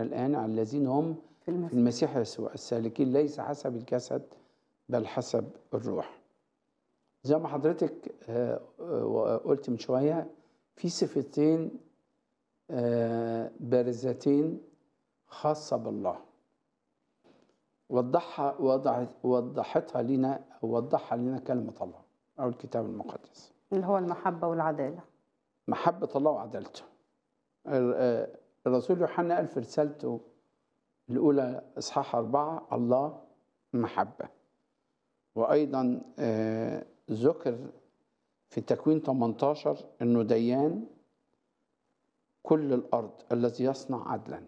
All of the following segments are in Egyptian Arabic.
الآن على الذين هم في في المسيح المسيح يسوع السالكين ليس حسب الجسد بل حسب الروح زي ما حضرتك آه، آه، قلت من شوية في صفتين آه، بارزتين خاصة بالله وضحها وضحت وضحتها لنا وضحها لنا كلمة الله أو الكتاب المقدس اللي هو المحبة والعدالة محبة الله وعدالته ال- آه، الرسول يوحنا قال في رسالته الأولى إصحاح أربعة الله محبة وأيضا آه، ذكر في تكوين 18 أنه ديان كل الأرض الذي يصنع عدلا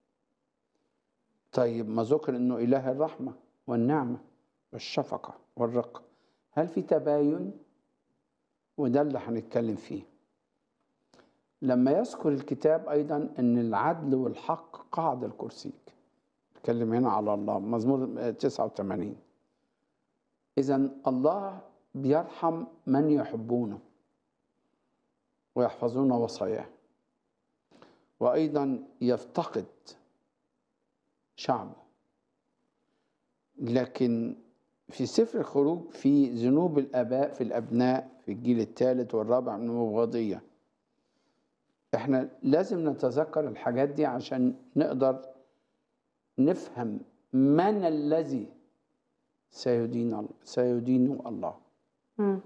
طيب ما ذكر أنه إله الرحمة والنعمة والشفقة والرقة هل في تباين وده اللي هنتكلم فيه لما يذكر الكتاب أيضا أن العدل والحق قاعد الكرسيك نتكلم هنا على الله مزمور 89 إذا الله بيرحم من يحبونه ويحفظون وصاياه وأيضا يفتقد شعبه لكن في سفر الخروج في ذنوب الآباء في الأبناء في الجيل الثالث والرابع من المبغضية احنا لازم نتذكر الحاجات دي عشان نقدر نفهم من الذي سيدين سيدين الله مم.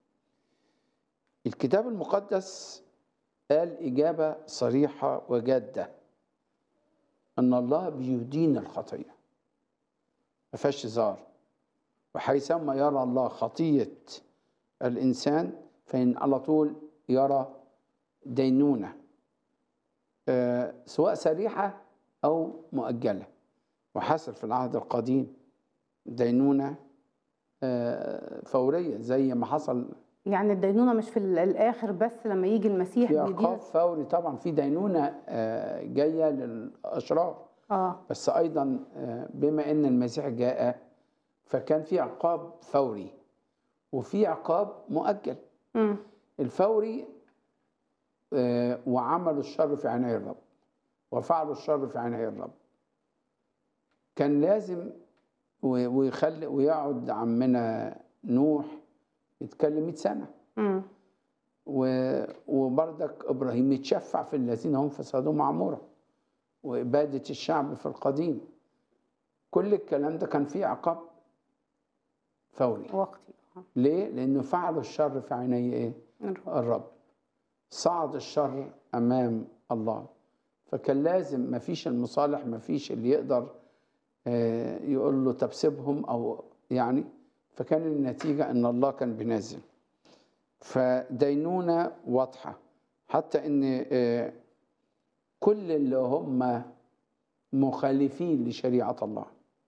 الكتاب المقدس قال إجابة صريحة وجادة أن الله بيدين الخطية ما فيهاش هزار وحيثما يرى الله خطية الإنسان فإن على طول يرى دينونة آه، سواء سريحة أو مؤجلة وحصل في العهد القديم دينونة آه، فورية زي ما حصل يعني الدينونة مش في ال- الآخر بس لما يجي المسيح في بيدين عقاب فوري طبعا في دينونة آه، جاية للأشرار اه بس أيضا آه، بما أن المسيح جاء فكان في عقاب فوري وفي عقاب مؤجل مم. الفوري آه، وعملوا الشر في عيني الرب وفعلوا الشر في عيني الرب كان لازم و- ويخلي ويقعد عمنا نوح يتكلم 100 سنه مم. و- وبرضك ابراهيم يتشفع في الذين هم في سدوم وعموره واباده الشعب في القديم كل الكلام ده كان فيه عقاب فوري وقتي آه. ليه؟ لانه فعلوا الشر في عيني ايه؟ الرب. الرب صعد الشر امام الله فكان لازم ما فيش المصالح ما فيش اللي يقدر آه، يقول له طب سيبهم او يعني فكان النتيجه ان الله كان بينزل فدينونه واضحه حتى ان آه، كل اللي هم مخالفين لشريعه الله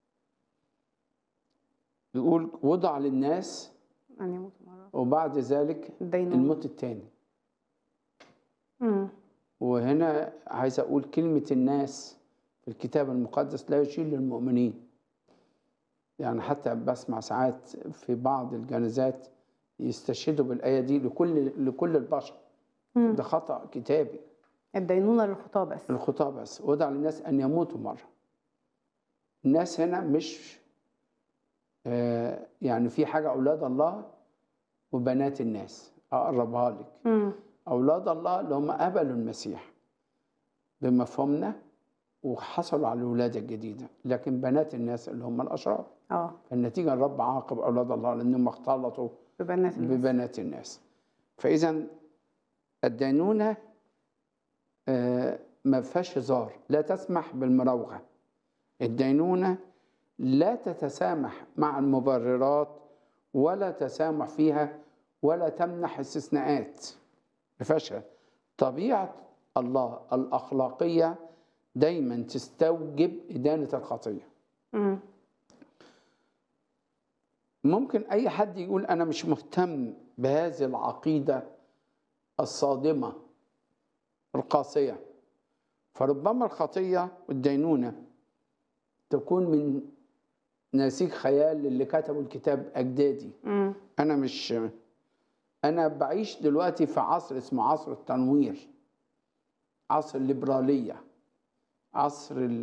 يقول وضع للناس أن يموت مرة وبعد ذلك الدينونة الموت الثاني مم. وهنا عايز اقول كلمه الناس في الكتاب المقدس لا يشير للمؤمنين يعني حتى بسمع ساعات في بعض الجنازات يستشهدوا بالايه دي لكل لكل البشر مم. ده خطا كتابي الدينونة للخطاة بس الخطاه بس وضع للناس ان يموتوا مره الناس هنا مش آه، يعني في حاجه اولاد الله وبنات الناس اقربها لك مم. أولاد الله اللي هم قبلوا المسيح بمفهومنا وحصلوا على الولادة الجديدة لكن بنات الناس اللي هم الأشرار اه النتيجة الرب عاقب أولاد الله لأنهم اختلطوا ببنات الناس ببنات الناس فإذا الدينونة آه، ما فيهاش هزار لا تسمح بالمراوغة الدينونة لا تتسامح مع المبررات ولا تسامح فيها ولا تمنح استثناءات ما فيهاش طبيعة الله الأخلاقية دايما تستوجب إدانة الخطية مم. ممكن أي حد يقول أنا مش مهتم بهذه العقيدة الصادمة القاسية فربما الخطية والدينونة تكون من نسيج خيال اللي كتبوا الكتاب أجدادي مم. أنا مش أنا بعيش دلوقتي في عصر اسمه عصر التنوير عصر الليبرالية عصر ال-